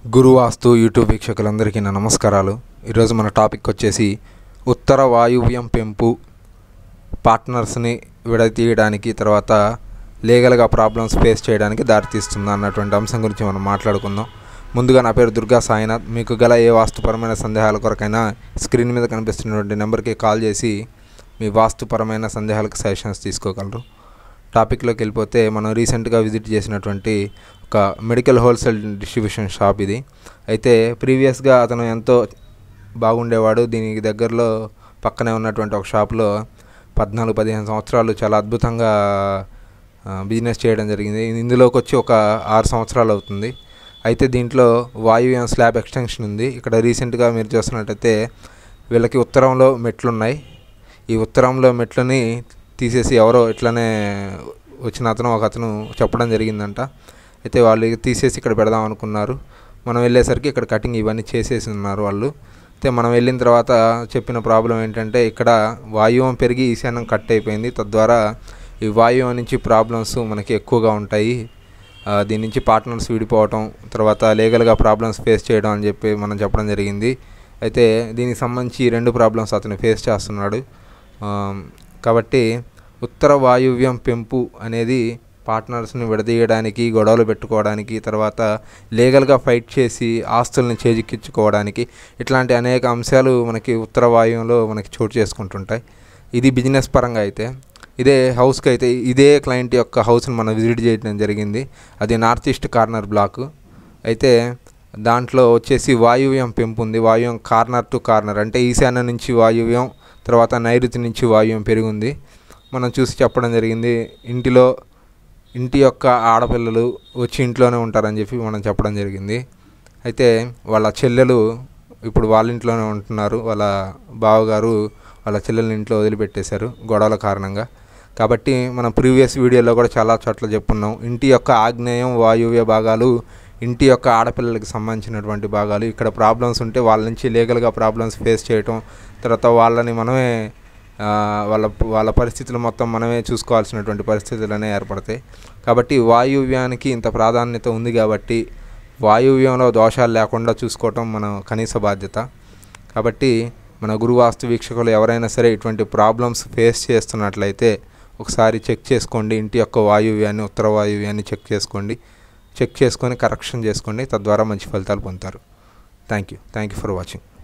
గురువాస్తు YouTube వీక్షకులందరికీ నా నమస్కారాలు ఈరోజు మన టాపిక్ వచ్చేసి ఉత్తర వాయువ్యం పెంపు పార్ట్నర్స్ని విడతీయడానికి తర్వాత లీగల్గా ప్రాబ్లమ్స్ ఫేస్ చేయడానికి దారితీస్తుంది అన్నటువంటి అంశం గురించి మనం మాట్లాడుకుందాం ముందుగా నా పేరు దుర్గా సాయినాథ్ మీకు గల ఏ వాస్తుపరమైన సందేహాల కొరకైనా స్క్రీన్ మీద కనిపిస్తున్నటువంటి నెంబర్కి కాల్ చేసి మీ వాస్తుపరమైన సందేహాలకు సజెషన్స్ తీసుకోగలరు టాపిక్లోకి వెళ్ళిపోతే మనం రీసెంట్గా విజిట్ చేసినటువంటి ఒక మెడికల్ హోల్సేల్ డిస్ట్రిబ్యూషన్ షాప్ ఇది అయితే ప్రీవియస్గా అతను ఎంతో బాగుండేవాడు దీనికి దగ్గరలో పక్కనే ఉన్నటువంటి ఒక షాప్లో పద్నాలుగు పదిహేను సంవత్సరాలు చాలా అద్భుతంగా ఆ, బిజినెస్ చేయడం జరిగింది ఇందులోకి వచ్చి ఒక ఆరు సంవత్సరాలు అవుతుంది అయితే దీంట్లో వాయువ్యం స్లాబ్ ఎక్స్టెన్షన్ ఉంది ఇక్కడ రీసెంట్గా మీరు చూస్తున్నట్టయితే వీళ్ళకి ఉత్తరంలో మెట్లు ఉన్నాయి ఈ ఉత్తరంలో మెట్లని తీసేసి ఎవరో ఇట్లానే వచ్చిన అతను ఒక అతను చెప్పడం జరిగిందంట అయితే వాళ్ళు తీసేసి ఇక్కడ పెడదాం అనుకున్నారు మనం వెళ్ళేసరికి ఇక్కడ కటింగ్ ఇవన్నీ చేసేసి ఉన్నారు వాళ్ళు అయితే మనం వెళ్ళిన తర్వాత చెప్పిన ప్రాబ్లం ఏంటంటే ఇక్కడ వాయువం పెరిగి ఈశాన్యం కట్ అయిపోయింది తద్వారా ఈ వాయువం నుంచి ప్రాబ్లమ్స్ మనకి ఎక్కువగా ఉంటాయి ఆ, దీని నుంచి పార్ట్నర్స్ విడిపోవటం తర్వాత లీగల్గా ప్రాబ్లమ్స్ ఫేస్ చేయడం అని చెప్పి మనం చెప్పడం జరిగింది అయితే దీనికి సంబంధించి ఈ రెండు ప్రాబ్లమ్స్ అతను ఫేస్ చేస్తున్నాడు ఆ, కాబట్టి ఉత్తర వాయువ్యం పెంపు అనేది పార్ట్నర్స్ని విడదీయడానికి గొడవలు పెట్టుకోవడానికి తర్వాత లీగల్గా ఫైట్ చేసి ఆస్తుల్ని చేజిక్కించుకోవడానికి ఇట్లాంటి అనేక అంశాలు మనకి ఉత్తర వాయువ్యంలో మనకి చోటు చేసుకుంటుంటాయి ఇది బిజినెస్ పరంగా అయితే ఇదే హౌస్కి అయితే ఇదే క్లయింట్ యొక్క హౌస్ని మనం విజిట్ చేయడం జరిగింది అది నార్త్ ఈస్ట్ కార్నర్ బ్లాక్ అయితే దాంట్లో వచ్చేసి వాయువ్యం పెంపు ఉంది వాయువ్యం కార్నర్ టు కార్నర్ అంటే ఈశాన్యం నుంచి వాయువ్యం తర్వాత నైరుతి నుంచి వాయువ్యం పెరిగింది మనం చూసి చెప్పడం జరిగింది ఇంటిలో ఇంటి యొక్క ఆడపిల్లలు వచ్చి ఇంట్లోనే ఉంటారని చెప్పి మనం చెప్పడం జరిగింది అయితే వాళ్ళ చెల్లెలు ఇప్పుడు వాళ్ళ ఇంట్లోనే ఉంటున్నారు వాళ్ళ బావగారు వాళ్ళ చెల్లెల్ని ఇంట్లో వదిలిపెట్టేశారు గొడవల కారణంగా కాబట్టి మనం ప్రీవియస్ వీడియోలో కూడా చాలా చోట్ల చెప్పున్నాం ఇంటి యొక్క ఆగ్నేయం వాయువ్య భాగాలు ఇంటి యొక్క ఆడపిల్లలకి సంబంధించినటువంటి భాగాలు ఇక్కడ ప్రాబ్లమ్స్ ఉంటే వాళ్ళ నుంచి లీగల్గా ప్రాబ్లమ్స్ ఫేస్ చేయటం తర్వాత వాళ్ళని మనమే ఆ, వాళ్ళ వాళ్ళ పరిస్థితులు మొత్తం మనమే చూసుకోవాల్సినటువంటి పరిస్థితులనే ఏర్పడతాయి కాబట్టి వాయువ్యానికి ఇంత ప్రాధాన్యత ఉంది కాబట్టి వాయువ్యంలో దోషాలు లేకుండా చూసుకోవటం మన కనీస బాధ్యత కాబట్టి మన గురువాస్తు వీక్షకులు ఎవరైనా సరే ఇటువంటి ప్రాబ్లమ్స్ ఫేస్ చేస్తున్నట్లయితే ఒకసారి చెక్ చేసుకోండి ఇంటి యొక్క వాయువ్యాన్ని ఉత్తర వాయువ్యాన్ని చెక్ చేసుకోండి చెక్ చేసుకొని కరెక్షన్ చేసుకోండి తద్వారా మంచి ఫలితాలు పొందుతారు thank you thank you for watching